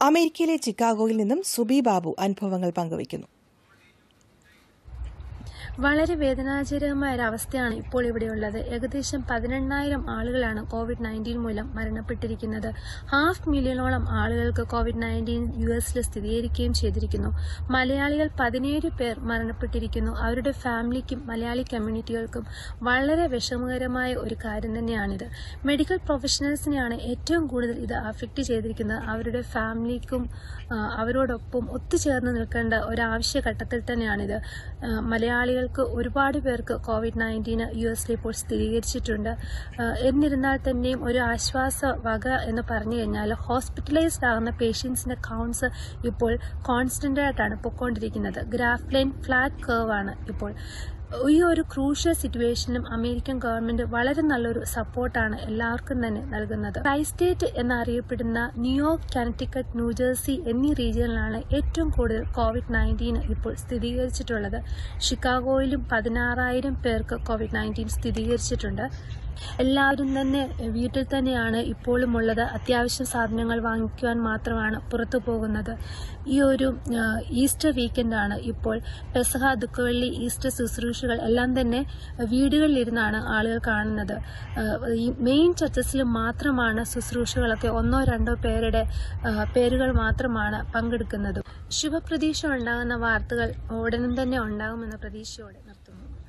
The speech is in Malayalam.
അമേരിക്കയിലെ ചിക്കാഗോയിൽ നിന്നും സുബി ബാബു അനുഭവങ്ങൾ പങ്കുവയ്ക്കുന്നു വളരെ വേദനാജനകമായ ഒരു അവസ്ഥയാണ് ഇപ്പോൾ ഇവിടെയുള്ളത് ഏകദേശം പതിനെണ്ണായിരം ആളുകളാണ് കോവിഡ് നയൻറ്റീൻ മൂലം മരണപ്പെട്ടിരിക്കുന്നത് ഹാഫ് മില്യണോളം ആളുകൾക്ക് കോവിഡ് നയൻറ്റീൻ യു എസിൽ സ്ഥിരീകരിക്കുകയും ചെയ്തിരിക്കുന്നു മലയാളികൾ പതിനേഴ് പേർ മരണപ്പെട്ടിരിക്കുന്നു അവരുടെ ഫാമിലിക്കും മലയാളി കമ്മ്യൂണിറ്റികൾക്കും വളരെ വിഷമകരമായ ഒരു കാര്യം തന്നെയാണിത് മെഡിക്കൽ പ്രൊഫഷണൽസിനെയാണ് ഏറ്റവും കൂടുതൽ ഇത് അഫക്റ്റ് ചെയ്തിരിക്കുന്നത് അവരുടെ ഫാമിലിക്കും ആ, അവരോടൊപ്പം ഒത്തുചേർന്ന് നിൽക്കേണ്ട ഒരു ആവശ്യഘട്ടത്തിൽ തന്നെയാണിത് ആ, മലയാളികൾക്ക് ഒരുപാട് പേർക്ക് കോവിഡ് നയൻറ്റീന് യു എസിൽ ഇപ്പോൾ സ്ഥിരീകരിച്ചിട്ടുണ്ട് ആ, എന്നിരുന്നാൽ തന്നെയും ഒരു ആശ്വാസ വക എന്ന് പറഞ്ഞു കഴിഞ്ഞാൽ ഹോസ്പിറ്റലൈസ്ഡ് ആകുന്ന പേഷ്യൻസിന്റെ കൗണ്ട്സ് ഇപ്പോൾ കോൺസ്റ്റന്റ് ആയിട്ടാണ് പൊയ്ക്കൊണ്ടിരിക്കുന്നത് ഗ്രാഫ് ലൈൻ ഫ്ലാറ്റ് കർവ് ആണ് ഇപ്പോൾ ഈ ഒരു ക്രൂഷ്യൽ സിറ്റുവേഷനും അമേരിക്കൻ ഗവൺമെന്റ് വളരെ നല്ലൊരു സപ്പോർട്ടാണ് എല്ലാവർക്കും തന്നെ നൽകുന്നത് ട്രൈ സ്റ്റേറ്റ് എന്നറിയപ്പെടുന്ന ന്യൂയോർക്ക് കാനറ്റിക്കറ്റ് ന്യൂജേഴ്സി എന്നീ റീജിയനിലാണ് ഏറ്റവും കൂടുതൽ കോവിഡ് നയൻറ്റീൻ ഇപ്പോൾ സ്ഥിരീകരിച്ചിട്ടുള്ളത് ഷിക്കാഗോയിലും പതിനാറായിരം പേർക്ക് കോവിഡ് നയൻറ്റീൻ സ്ഥിരീകരിച്ചിട്ടുണ്ട് എല്ലാവരും തന്നെ വീട്ടിൽ തന്നെയാണ് ഇപ്പോഴും ഉള്ളത് അത്യാവശ്യം സാധനങ്ങൾ വാങ്ങിക്കുവാൻ മാത്രമാണ് പുറത്തു പോകുന്നത് ഈ ഒരു ആ, ഈസ്റ്റർ വീക്കെൻഡാണ് ഇപ്പോൾ പെസഹ ദുഃഖവെള്ളി ഈസ്റ്റർ ശുശ്രൂഷകൾ എല്ലാം തന്നെ വീടുകളിലിരുന്നാണ് ആളുകൾ കാണുന്നത് ആ, ഈ മെയിൻ ചർച്ചസിൽ മാത്രമാണ് ശുശ്രൂഷകളൊക്കെ ഒന്നോ രണ്ടോ പേരുടെ ആ, പേരുകൾ മാത്രമാണ് പങ്കെടുക്കുന്നത് ശുഭപ്രതീക്ഷ ഉണ്ടാകുന്ന വാർത്തകൾ ഉടനും തന്നെ ഉണ്ടാകുമെന്ന പ്രതീക്ഷയോടെ നിർത്തുന്നു